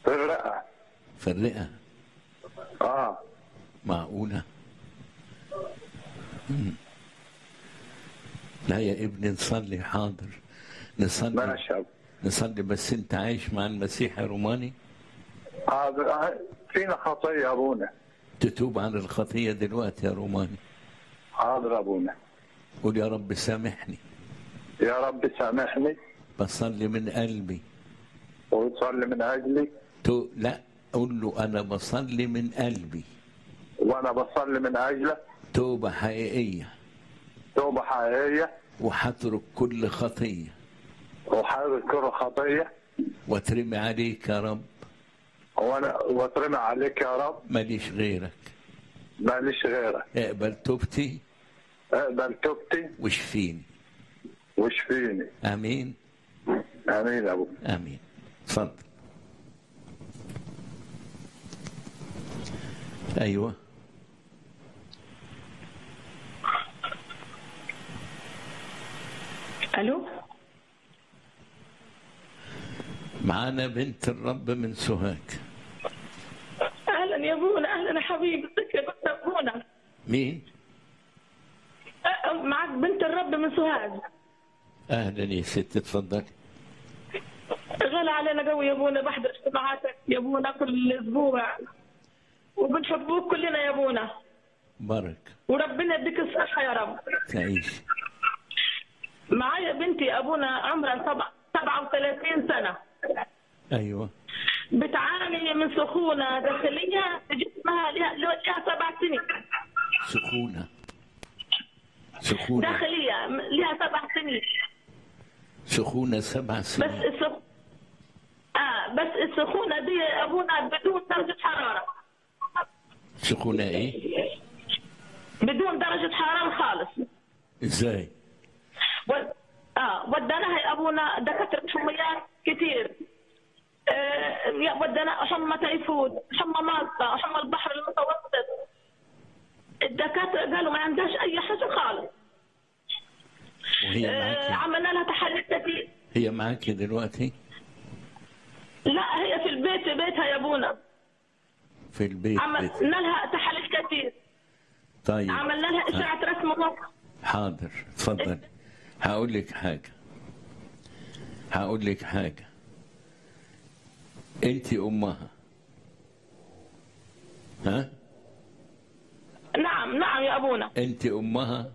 في الرئه في الرئة اه معقولة مم. لا يا ابني نصلي حاضر نصلي ماشي يا أبو. نصلي بس انت عايش مع المسيح يا روماني حاضر آه، فينا خطيه يا ابونا تتوب عن الخطية دلوقتي يا روماني حاضر يا ابونا قول يا رب سامحني يا رب سامحني بصلي من قلبي وتصلي من اجلي تو لا قول له انا بصلي من قلبي وانا بصلي من اجلك توبة حقيقية توبه حقيقيه وهترك كل خطية وحاول كل خطيه واترمي عليك يا رب وانا واترمي عليك يا رب ماليش غيرك ماليش غيرك اقبل توبتي اقبل توبتي واشفيني واشفيني امين امين يا ابو امين اتفضل ايوه الو معانا بنت الرب من سوهاج اهلا يا ابونا اهلا يا حبيبي ازيك يا بنت ابونا مين أه، معك بنت الرب من سوهاج اهلا يا ست اتفضلي غالي علينا قوي يا ابونا بحضر اجتماعاتك يا ابونا كل اسبوع وبنحبوك كلنا يا ابونا بارك وربنا يديك الصحه يا رب تعيش معايا بنتي ابونا عمرها سبع 37 سنه ايوه بتعاني من سخونه داخليه في جسمها لها لها سبع سنين سخونة سخونة داخليه لها سبع سنين سخونة سبع بس سنين السخ... آه بس السخونة دي يا أبونا بدون درجة حرارة سخونة ايه بدون درجة حرارة خالص ازاي و... آه ودناها يا أبونا دكاترة حميات كتير آه يا ودنا حمى تيفود حمى مالطا حمى البحر المتوسط الدكاترة قالوا ما عندهاش أي حاجة خالص وهي آه معاكي عملنا لها تحاليل كتير هي معاكي دلوقتي لا هي في البيت في بيتها يا أبونا في البيت بيت. عملنا لها تحاليل كتير طيب عملنا لها إشعة رسم مخ حاضر اتفضل هقول لك حاجة هقول لك حاجة انت امها ها نعم نعم يا أبونا انت امها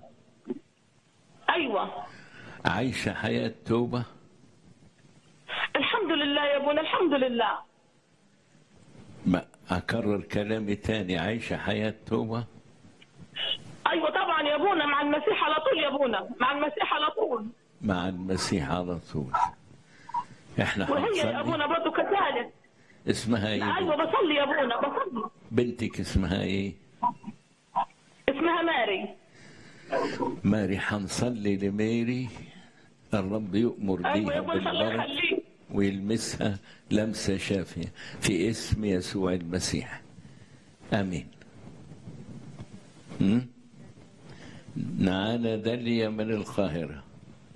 أيوة عايشة حياة توبة الحمد لله يا أبونا الحمد لله ما اكرر كلامي تاني عايشة حياة توبة أيوة طبعا يا أبونا مع المسيح على طول يا أبونا مع المسيح على طول مع المسيح على طول احنا وهي يا هنصلي أبونا برضه كذلك اسمها ايه أيوة بنت- بصلي يا أبونا بصلي بنتك اسمها ايه اسمها ماري ماري هنصلي لماري الرب يؤمر أيوة بيها يا أبونا الله بالبركة يخليك ويلمسها لمسة شافية في اسم يسوع المسيح آمين م? معانا داليا من القاهرة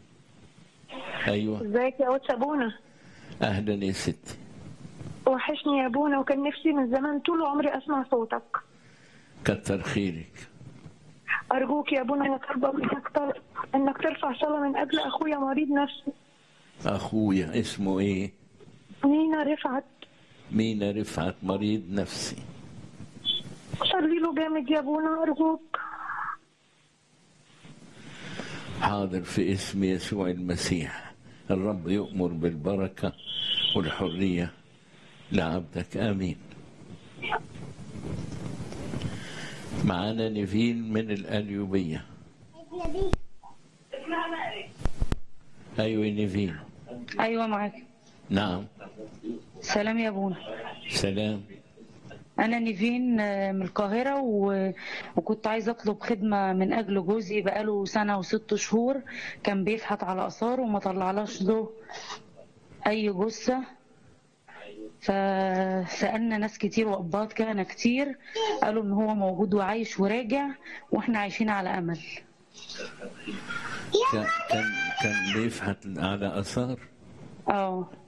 أيوة ازيك يا قدس ابونا أهلا يا ستي وحشني يا ابونا وكان نفسي من زمان طول عمري اسمع صوتك كتر خيرك ارجوك يا ابونا انا طالبه منك طلب انك ترفع صلاه من اجل اخويا مريض نفسي أخويا اسمه إيه مينا رفعت مينا رفعت مريض نفسي صلي له جامد يا ابونا ارجوك حاضر في اسم يسوع المسيح الرب يؤمر بالبركة والحرية لعبدك آمين معانا نيفين من الأليوبية أيوة نيفين ايوه معاك نعم سلام يا ابونا سلام انا نيفين آه، من القاهره و... وكنت عايزه اطلب خدمه من اجل جوزي بقاله سنه وست شهور كان بيفحت على اثاره وما طلعلاش له اي جثه فسالنا ناس كتير واباط كهنه كتير قالوا ان هو موجود وعايش وراجع واحنا عايشين على امل كان كان كان بيفحت على آثار اه